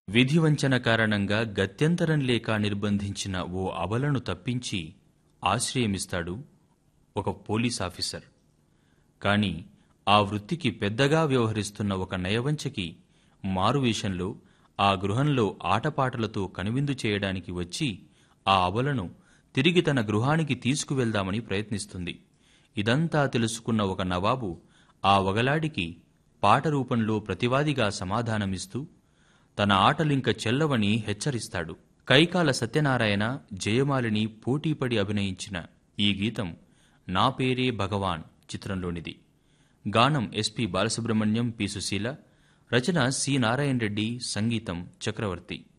విధివంచన కారణంగా గత్యంతరం లేక నిర్బంధించిన ఓ అబలను తప్పించి ఆశ్రయమిస్తాడు ఒక పోలీస్ ఆఫీసర్ కాని ఆ వృత్తికి పెద్దగా వ్యవహరిస్తున్న ఒక నయవంచకి మారువేషంలో ఆ గృహంలో ఆటపాటలతో కనువిందు చేయడానికి వచ్చి ఆ అబలను తిరిగి తన గృహానికి తీసుకువెళ్దామని ప్రయత్నిస్తుంది ఇదంతా తెలుసుకున్న ఒక నవాబు ఆ వగలాడికి పాట రూపంలో ప్రతివాదిగా సమాధానమిస్తూ తన ఆటలింక చెల్లవని హెచ్చరిస్తాడు కైకాల సత్యనారాయణ జయమాలిని పోటీపడి అభినయించిన ఈ గీతం నా పేరే భగవాన్ చిత్రంలోనిది గానం ఎస్పి బాలసుబ్రహ్మణ్యం పి సుశీల రచన సి నారాయణ రెడ్డి సంగీతం చక్రవర్తి